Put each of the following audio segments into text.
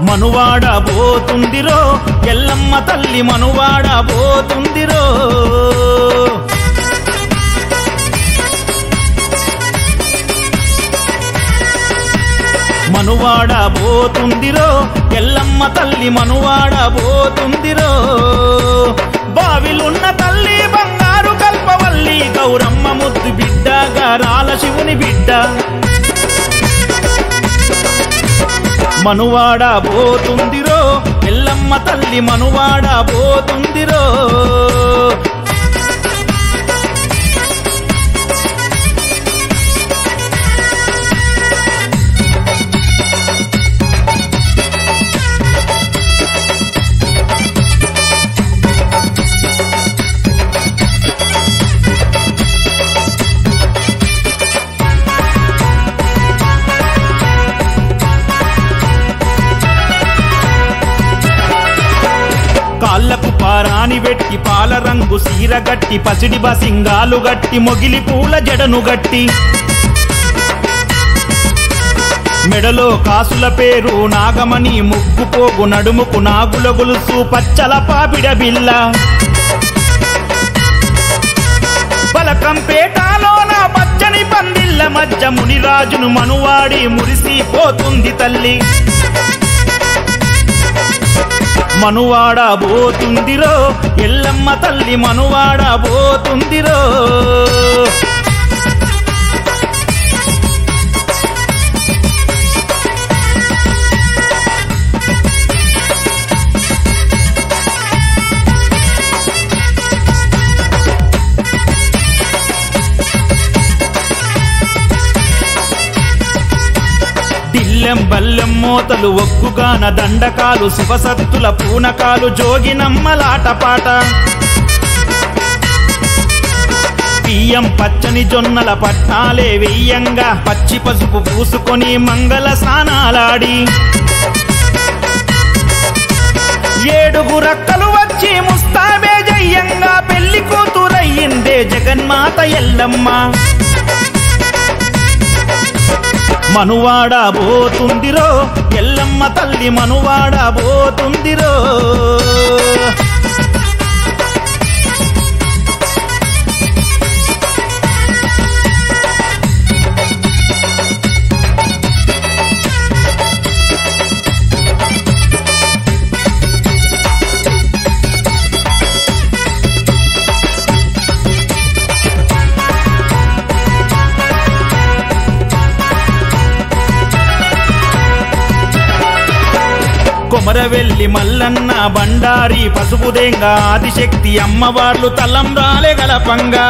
మనువాడ పోతుందిరో ఎల్లమ్మ తల్లి మనువాడ పోతుందిరో మనువాడ పోతుందిరో ఎల్లమ్మ తల్లి మనువాడ పోతుందిరో బావిలున్న తల్లి బంగారు కల్పవల్లి గౌరమ్మ ముద్దు బిడ్డ గారాల శివుని బిడ్డ మనువాడ పోతుందిరో ఎల్లమ్మ తల్లి మనువాడ పోతుందిరో కాళ్ళకు పారాని వెట్టి పాల రంగు సీర గట్టి పసిడి బసింగాలు గట్టి మొగిలి పూల జడను గట్టి మెడలో కాసుల పేరు నాగమణి ముక్కు పోగు నడుముకు నాగుల గొలుసు పచ్చల పాపిడ బిల్ల పలకంపేటలో నా పచ్చని పందిళ్ళ మధ్య మునిరాజును మనువాడి మురిసిపోతుంది తల్లి మనువాడ పోతుందిరో ఎల్లమ్మ తల్లి మనువాడ పోతుందిరో దిల్లెం బల్లెం మోతలు ఒగ్గుగాన దండకాలు శివసత్తుల పూనకాలు జోగినమ్మలాటపాట బియ్యం పచ్చని జొన్నల పట్నాలే వెయ్యంగా పచ్చి పసుపు పూసుకొని మంగళ స్నానాలాడి ఏడుగురక్కలు వచ్చి ముస్తాబే జయ్యంగా పెళ్లి కూతురయ్యిందే జగన్మాత ఎల్లమ్మ మనువాడ పోతుందిరో ఎల్లమ్మ తల్లి మనువాడ పోతుందిరో కొమరవెల్లి మల్లన్న బండారి పసుపుదేంగ ఆదిశక్తి అమ్మవార్లు తలంబ్రాలే గలపంగా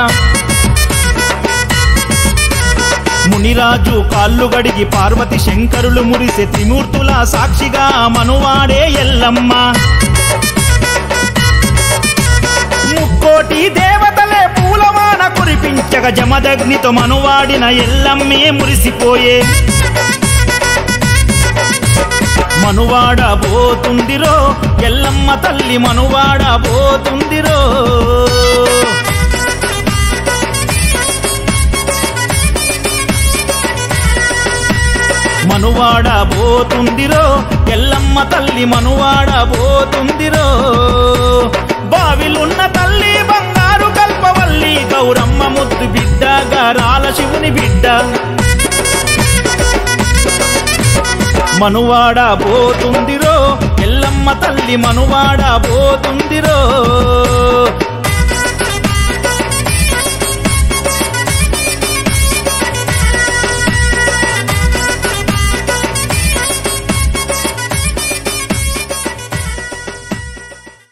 మునిరాజు కాళ్ళు గడిగి పార్వతి శంకరులు మురిసె త్రిమూర్తుల సాక్షిగా మనువాడే ఎల్లమ్మ ముక్కోటి దేవతలే పూలవాన కురిపించగ జమదగ్నితో మనువాడిన ఎల్లమ్మే మురిసిపోయే మనువాడ పోతుందిరో ఎల్లమ్మ తల్లి మనువాడ పోతుందిరో మనువాడ పోతుందిరో ఎల్లమ్మ తల్లి మనువాడ పోతుందిరో బావిలున్న తల్లి బంగారు కల్పవల్లి గౌరమ్మ ముద్దు బిడ్డ గారాల శివుని బిడ్డ మనువాడ పోతుందిరో ఎల్లమ్మ తల్లి మనువాడ పోతుందిరో